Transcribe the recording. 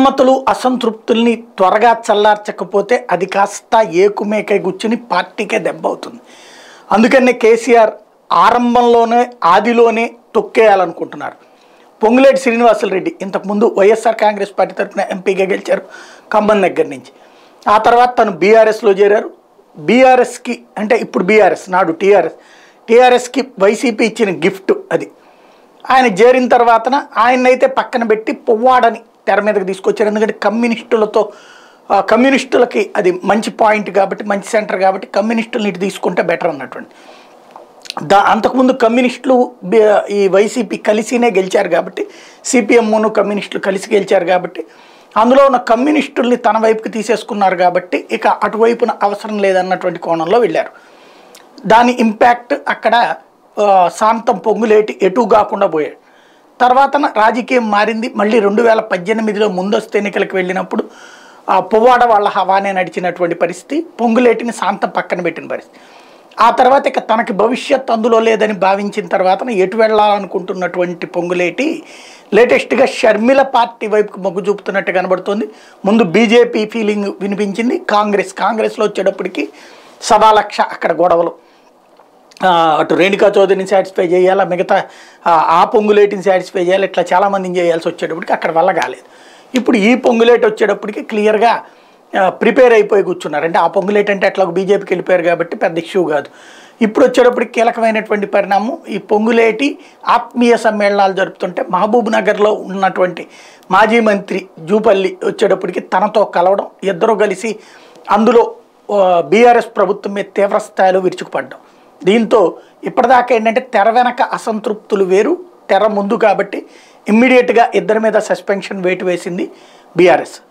అసమ్మతులు అసంతృప్తుల్ని త్వరగా చల్లార్చకపోతే అది కాస్త ఏకుమేకై గుచ్చుని పార్టీకే దెబ్బ అవుతుంది అందుకనే కేసీఆర్ ఆరంభంలోనే ఆదిలోనే తొక్కేయాలనుకుంటున్నారు పొంగులేటి శ్రీనివాసులు రెడ్డి ఇంతకుముందు వైఎస్ఆర్ కాంగ్రెస్ పార్టీ తరఫున ఎంపీగా గెలిచారు ఖమ్మం దగ్గర నుంచి ఆ తర్వాత తను బీఆర్ఎస్లో చేరారు బీఆర్ఎస్కి అంటే ఇప్పుడు బీఆర్ఎస్ నాడు టీఆర్ఎస్ టీఆర్ఎస్కి వైసీపీ ఇచ్చిన గిఫ్ట్ అది ఆయన చేరిన తర్వాతన ఆయన్నైతే పక్కన పెట్టి పువ్వాడని తెర మీదకి తీసుకొచ్చారు ఎందుకంటే కమ్యూనిస్టులతో ఆ, కమ్యూనిస్టులకి అది మంచి పాయింట్ కాబట్టి మంచి సెంటర్ కాబట్టి కమ్యూనిస్టులని ఇటు తీసుకుంటే బెటర్ అన్నటువంటి దా అంతకుముందు కమ్యూనిస్టులు బి- ఈ వైసీపీ కలిసినే గెలిచారు కాబట్టి సిపిఎంను కమ్యూనిస్టులు కలిసి గెలిచారు కాబట్టి అందులో ఉన్న కమ్యూనిస్టుల్ని తన వైపుకి తీసేసుకున్నారు కాబట్టి ఇక అటువైపున అవసరం లేదన్నటువంటి కోణంలో వెళ్ళారు దాని ఇంపాక్ట్ అక్కడ ఆ, శాంతం పొంగులేటి ఎటు కాకుండా పోయాడు తర్వాత రాజకీయం మారింది మళ్ళీ రెండు వేల పద్దెనిమిదిలో ముందస్తు ఎన్నికలకు వెళ్ళినప్పుడు ఆ, పువ్వాడ వాళ్ళ హవానే నడిచినటువంటి పరిస్థితి పొంగులేటిని శాంతం పక్కన పెట్టిన పరిస్థితి ఆ తర్వాత ఇక తనకి భవిష్యత్ అందులో లేదని భావించిన తర్వాత ఎటు వెళ్ళాలనుకుంటున్నటువంటి పొంగులేటి లేటెస్ట్గా షర్మిల పార్టీ వైపుకి మొగ్గు చూపుతున్నట్టు కనబడుతుంది ముందు బీజేపీ ఫీలింగ్ వినిపించింది కాంగ్రెస్ కాంగ్రెస్లో వచ్చేటప్పటికి సవా లక్ష అక్కడ గొడవలు ఆ, అటు రేణుకా చౌదరిని సాటిస్ఫై చేయాలా మిగతా ఆ, ఆ పొంగులేటిని సాటిస్ఫై చేయాలి ఇట్లా చాలామందిని చేయాల్సి వచ్చేటప్పటికి అక్కడ వల్ల కాలేదు ఇప్పుడు ఈ పొంగులేటి వచ్చేటప్పటికి క్లియర్గా ప్రిపేర్ అయిపోయి కూర్చున్నారు అంటే ఆ పొంగులేటి అంటే అట్లా బీజేపీకి వెళ్ళిపోయారు కాబట్టి పెద్ద ఇష్యూ కాదు ఇప్పుడు వచ్చేటప్పటికి కీలకమైనటువంటి పరిణామం ఈ పొంగులేటి ఆత్మీయ సమ్మేళనాలు జరుపుతుంటే మహబూబ్ నగర్లో ఉన్నటువంటి మాజీ మంత్రి జూపల్లి వచ్చేటప్పటికి తనతో కలవడం ఇద్దరు కలిసి అందులో బీఆర్ఎస్ ప్రభుత్వం మీద తీవ్ర స్థాయిలో విరుచుకుపడ్డం దీంతో ఇప్పటిదాకా ఏంటంటే తెర వెనక అసంతృప్తులు వేరు తెర ముందు కాబట్టి ఇమ్మీడియట్గా ఇద్దరి మీద సస్పెన్షన్ వేటు వేసింది బీఆర్ఎస్